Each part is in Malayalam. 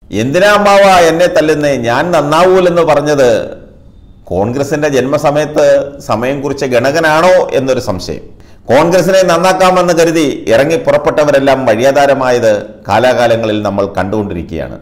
എന്തിനാ അമ്മാവ എന്നെ തല്ലുന്നേ ഞാൻ നന്നാവൂലെന്ന് പറഞ്ഞത് കോൺഗ്രസിന്റെ ജന്മസമയത്ത് സമയം കുറിച്ച ഗണകനാണോ എന്നൊരു സംശയം കോൺഗ്രസിനെ നന്നാക്കാമെന്ന് കരുതി ഇറങ്ങി പുറപ്പെട്ടവരെല്ലാം വഴിയാധാരമായത് കാലാകാലങ്ങളിൽ നമ്മൾ കണ്ടുകൊണ്ടിരിക്കുകയാണ്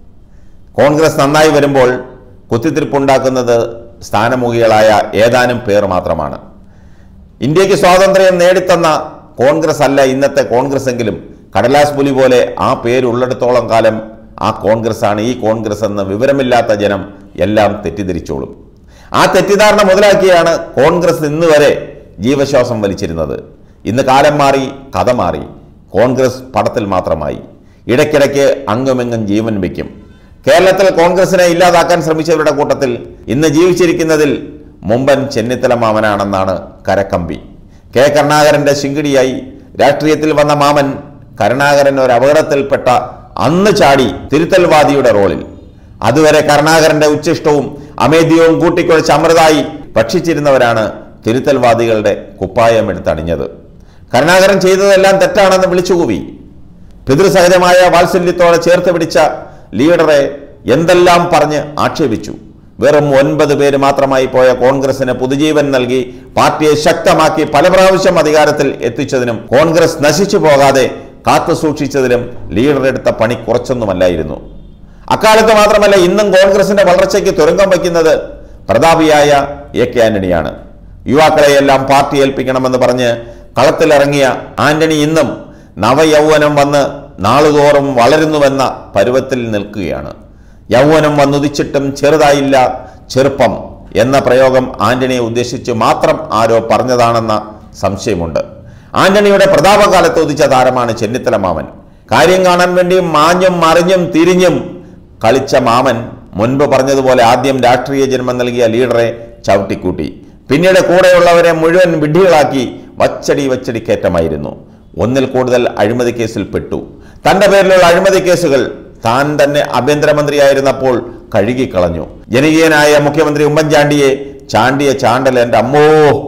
കോൺഗ്രസ് നന്നായി വരുമ്പോൾ കുത്തിത്തിരിപ്പുണ്ടാക്കുന്നത് സ്ഥാനമുഖികളായ ഏതാനും പേർ മാത്രമാണ് ഇന്ത്യക്ക് സ്വാതന്ത്ര്യം നേടിത്തന്ന കോൺഗ്രസ് അല്ല ഇന്നത്തെ കോൺഗ്രസ് എങ്കിലും കടലാസ് പുലി പോലെ ആ പേരുള്ളിടത്തോളം കാലം ആ കോൺഗ്രസ് ആണ് ഈ കോൺഗ്രസ് എന്ന് വിവരമില്ലാത്ത ജനം എല്ലാം തെറ്റിദ്ധരിച്ചോളും ആ തെറ്റിദ്ധാരണ മുതലാക്കിയാണ് കോൺഗ്രസ് ഇന്ന് വരെ ജീവശ്വാസം വലിച്ചിരുന്നത് ഇന്ന് കാലം മാറി കഥ മാറി കോൺഗ്രസ് പടത്തിൽ മാത്രമായി ഇടയ്ക്കിടയ്ക്ക് അങ്ങുമെങ്ങും ജീവൻ വയ്ക്കും കേരളത്തിൽ കോൺഗ്രസിനെ ഇല്ലാതാക്കാൻ ശ്രമിച്ചവരുടെ കൂട്ടത്തിൽ ഇന്ന് ജീവിച്ചിരിക്കുന്നതിൽ മുമ്പൻ ചെന്നിത്തല മാമനാണെന്നാണ് കരക്കമ്പി കെ കരുണാകരന്റെ ശിങ്കിടിയായി രാഷ്ട്രീയത്തിൽ വന്ന മാമൻ കരുണാകരൻ ഒരു അപകടത്തിൽപ്പെട്ട അന്ന് ചാടി തിരുത്തൽവാദിയുടെ റോളിൽ അതുവരെ കരുണാകരന്റെ ഉച്ഛിഷ്ടവും അമേദ്യവും കൂട്ടിക്കുഴച്ച് അമൃതായി ഭക്ഷിച്ചിരുന്നവരാണ് തിരുത്തൽവാദികളുടെ കുപ്പായം എടുത്തണിഞ്ഞത് കരുണാകരൻ ചെയ്തതെല്ലാം തെറ്റാണെന്ന് വിളിച്ചുകൂവി പിതൃസഹജമായ വാത്സല്യത്തോടെ ചേർത്ത് പിടിച്ച ലീഡറെ എന്തെല്ലാം പറഞ്ഞ് ആക്ഷേപിച്ചു വെറും ഒൻപത് പേര് മാത്രമായി പോയ കോൺഗ്രസിന് പുതുജീവൻ നൽകി പാർട്ടിയെ ശക്തമാക്കി പല പ്രാവശ്യം അധികാരത്തിൽ എത്തിച്ചതിനും കോൺഗ്രസ് നശിച്ചു പോകാതെ കാത്തു സൂക്ഷിച്ചതിലും ലീഡർ എടുത്ത പണി കുറച്ചൊന്നുമല്ലായിരുന്നു അക്കാലത്ത് മാത്രമല്ല ഇന്നും കോൺഗ്രസിന്റെ വളർച്ചയ്ക്ക് തുരങ്കം വയ്ക്കുന്നത് പ്രതാപിയായ എ കെ ആന്റണിയാണ് യുവാക്കളെയെല്ലാം പാർട്ടി ഏൽപ്പിക്കണമെന്ന് പറഞ്ഞ് കളത്തിലിറങ്ങിയ ആന്റണി ഇന്നും നവയൗവനം വന്ന് നാളുതോറും വളരുന്നുവെന്ന പരുവത്തിൽ നിൽക്കുകയാണ് യൗവനം വന്നുദിച്ചിട്ടും ചെറുതായില്ല ചെറുപ്പം എന്ന പ്രയോഗം ആന്റണിയെ ഉദ്ദേശിച്ച് മാത്രം ആരോ പറഞ്ഞതാണെന്ന സംശയമുണ്ട് ആന്റണിയുടെ പ്രതാപകാലത്ത് ഉദിച്ച താരമാണ് ചെന്നിത്തല മാമൻ കാര്യം കാണാൻ വേണ്ടി മാഞ്ഞും മറിഞ്ഞും തിരിഞ്ഞും കളിച്ച മാമൻ മുൻപ് പറഞ്ഞതുപോലെ ആദ്യം രാഷ്ട്രീയ ജന്മം നൽകിയ ലീഡറെ ചവിട്ടിക്കൂട്ടി പിന്നീട് കൂടെയുള്ളവരെ മുഴുവൻ വിഡ്ഢികളാക്കി വച്ചടി വച്ചടി കയറ്റമായിരുന്നു ഒന്നിൽ കൂടുതൽ അഴിമതി കേസിൽ പെട്ടു തന്റെ പേരിലുള്ള അഴിമതി കേസുകൾ താൻ തന്നെ ആഭ്യന്തരമന്ത്രിയായിരുന്നപ്പോൾ കഴുകിക്കളഞ്ഞു ജനകീയനായ മുഖ്യമന്ത്രി ഉമ്മൻചാണ്ടിയെ ചാണ്ടിയ ചാണ്ടൽ എൻ്റെ അമ്മോ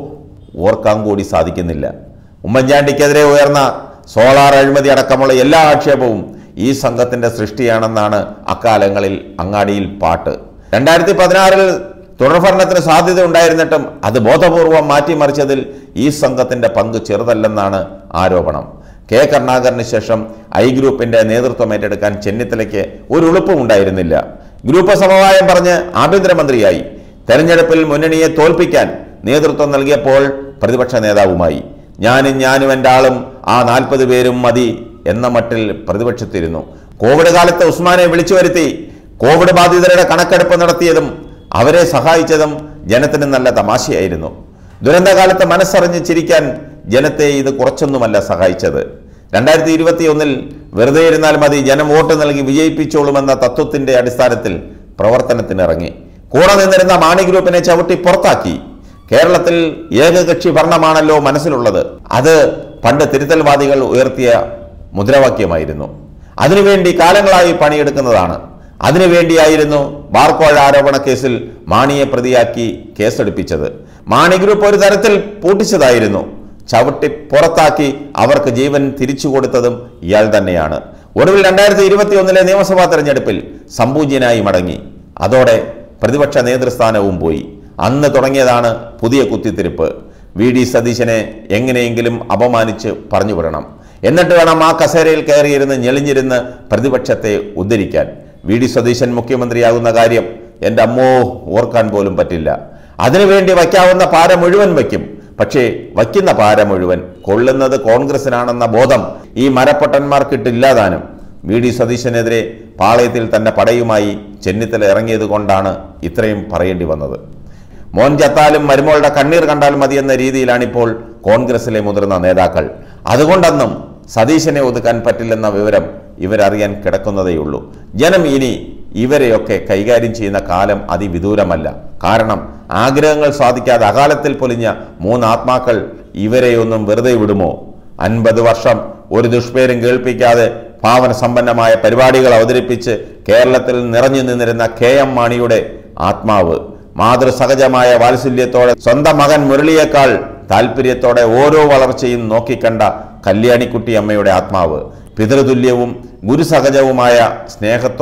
ഓർക്കാൻ കൂടി സാധിക്കുന്നില്ല ഉമ്മൻചാണ്ടിക്കെതിരെ ഉയർന്ന സോളാർ അഴിമതി അടക്കമുള്ള എല്ലാ ആക്ഷേപവും ഈ സംഘത്തിന്റെ സൃഷ്ടിയാണെന്നാണ് അക്കാലങ്ങളിൽ അങ്ങാടിയിൽ പാട്ട് രണ്ടായിരത്തി പതിനാറിൽ തുടർഭരണത്തിന് സാധ്യത ഉണ്ടായിരുന്നിട്ടും അത് ബോധപൂർവം മാറ്റിമറിച്ചതിൽ ഈ സംഘത്തിന്റെ പങ്ക് ചെറുതല്ലെന്നാണ് ആരോപണം കെ കരുണാകരന് ശേഷം ഐ ഗ്രൂപ്പിന്റെ നേതൃത്വം ഏറ്റെടുക്കാൻ ചെന്നിത്തലയ്ക്ക് ഒരു ഉളുപ്പും ഉണ്ടായിരുന്നില്ല ഗ്രൂപ്പ് സമവായം പറഞ്ഞ് ആഭ്യന്തരമന്ത്രിയായി തെരഞ്ഞെടുപ്പിൽ മുന്നണിയെ തോൽപ്പിക്കാൻ നേതൃത്വം നൽകിയപ്പോൾ പ്രതിപക്ഷ നേതാവുമായി ഞാനും ഞാനും എൻ്റെ ആളും ആ നാൽപ്പത് പേരും മതി എന്ന മട്ടിൽ പ്രതിപക്ഷത്തിരുന്നു കോവിഡ് കാലത്ത് ഉസ്മാനെ വിളിച്ചു വരുത്തി കോവിഡ് ബാധിതരുടെ കണക്കെടുപ്പ് നടത്തിയതും അവരെ സഹായിച്ചതും ജനത്തിന് നല്ല തമാശയായിരുന്നു ദുരന്തകാലത്ത് മനസ്സറിഞ്ഞ് ചിരിക്കാൻ ജനത്തെ ഇത് കുറച്ചൊന്നുമല്ല സഹായിച്ചത് രണ്ടായിരത്തി ഇരുപത്തിയൊന്നിൽ വെറുതെ ഇരുന്നാൽ മതി ജനം വോട്ട് നൽകി വിജയിപ്പിച്ചോളുമെന്ന തത്വത്തിന്റെ അടിസ്ഥാനത്തിൽ പ്രവർത്തനത്തിനിറങ്ങി കൂടെ നിന്നിരുന്ന മാണി ഗ്രൂപ്പിനെ ചവിട്ടി പുറത്താക്കി കേരളത്തിൽ ഏകകക്ഷി ഭരണമാണല്ലോ മനസ്സിലുള്ളത് അത് പണ്ട് തിരുത്തൽവാദികൾ ഉയർത്തിയ മുദ്രാവാക്യമായിരുന്നു അതിനുവേണ്ടി കാലങ്ങളായി പണിയെടുക്കുന്നതാണ് അതിനുവേണ്ടിയായിരുന്നു ബാർക്കോഴ ആരോപണ കേസിൽ മാണിയെ പ്രതിയാക്കി കേസെടുപ്പിച്ചത് മാണി ഗ്രൂപ്പ് ഒരു തരത്തിൽ പൂട്ടിച്ചതായിരുന്നു ചവിട്ടി പുറത്താക്കി അവർക്ക് ജീവൻ തിരിച്ചു കൊടുത്തതും ഇയാൾ തന്നെയാണ് ഒടുവിൽ രണ്ടായിരത്തി ഇരുപത്തി ഒന്നിലെ നിയമസഭാ തെരഞ്ഞെടുപ്പിൽ സംപൂജ്യനായി മടങ്ങി അതോടെ പ്രതിപക്ഷ നേതൃസ്ഥാനവും പോയി അന്ന് തുടങ്ങിയതാണ് പുതിയ കുത്തിത്തിരിപ്പ് വി ഡി സതീശനെ എങ്ങനെയെങ്കിലും അപമാനിച്ച് പറഞ്ഞു വിടണം എന്നിട്ട് വേണം ആ കസേരയിൽ കയറിയിരുന്ന് ഞെളിഞ്ഞിരുന്ന് പ്രതിപക്ഷത്തെ ഉദ്ധരിക്കാൻ വി ഡി സതീശൻ മുഖ്യമന്ത്രിയാകുന്ന കാര്യം എൻ്റെ അമ്മോ ഓർക്കാൻ പോലും പറ്റില്ല അതിനുവേണ്ടി വയ്ക്കാവുന്ന പാര മുഴുവൻ വയ്ക്കും പക്ഷേ വയ്ക്കുന്ന പാര മുഴുവൻ കൊള്ളുന്നത് കോൺഗ്രസിനാണെന്ന ബോധം ഈ മരപ്പൊട്ടന്മാർക്കിട്ടില്ലാതാനും വി ഡി സതീശനെതിരെ പാളയത്തിൽ തന്റെ പടയുമായി ചെന്നിത്തല ഇറങ്ങിയത് കൊണ്ടാണ് ഇത്രയും പറയേണ്ടി വന്നത് മോൻ ചത്താലും മരുമോളുടെ കണ്ണീർ കണ്ടാൽ മതിയെന്ന രീതിയിലാണിപ്പോൾ കോൺഗ്രസിലെ മുതിർന്ന നേതാക്കൾ അതുകൊണ്ടൊന്നും സതീശനെ ഒതുക്കാൻ പറ്റില്ലെന്ന വിവരം ഇവരറിയാൻ കിടക്കുന്നതേയുള്ളൂ ജനം ഇനി ഇവരെയൊക്കെ കൈകാര്യം ചെയ്യുന്ന കാലം അതിവിദൂരമല്ല കാരണം ആഗ്രഹങ്ങൾ സാധിക്കാതെ അകാലത്തിൽ പൊലിഞ്ഞ മൂന്ന് ആത്മാക്കൾ ഇവരെയൊന്നും വെറുതെ വിടുമോ അൻപത് വർഷം ഒരു ദുഷ്പേരും കേൾപ്പിക്കാതെ പാവന സമ്പന്നമായ പരിപാടികൾ അവതരിപ്പിച്ച് കേരളത്തിൽ നിറഞ്ഞു നിന്നിരുന്ന കെ എം മാണിയുടെ ആത്മാവ് മാതൃസഹജമായ വാത്സല്യത്തോടെ സ്വന്തം മകൻ മുരളിയേക്കാൾ താല്പര്യത്തോടെ ഓരോ വളർച്ചയും നോക്കിക്കണ്ട കല്യാണിക്കുട്ടി അമ്മയുടെ ആത്മാവ് പിതൃതുല്യവും ഗുരുസഹജവുമായ സ്നേഹത്തോടെ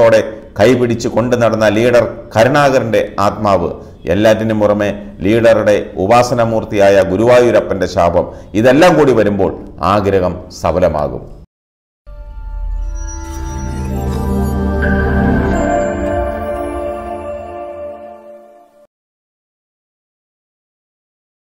കൈപിടിച്ച് കൊണ്ടു നടന്ന ലീഡർ കരുണാകരൻ്റെ ആത്മാവ് എല്ലാറ്റിനും പുറമെ ലീഡറുടെ ഉപാസനമൂർത്തിയായ ഗുരുവായൂരപ്പൻ്റെ ശാപം ഇതെല്ലാം കൂടി വരുമ്പോൾ ആഗ്രഹം സഫലമാകും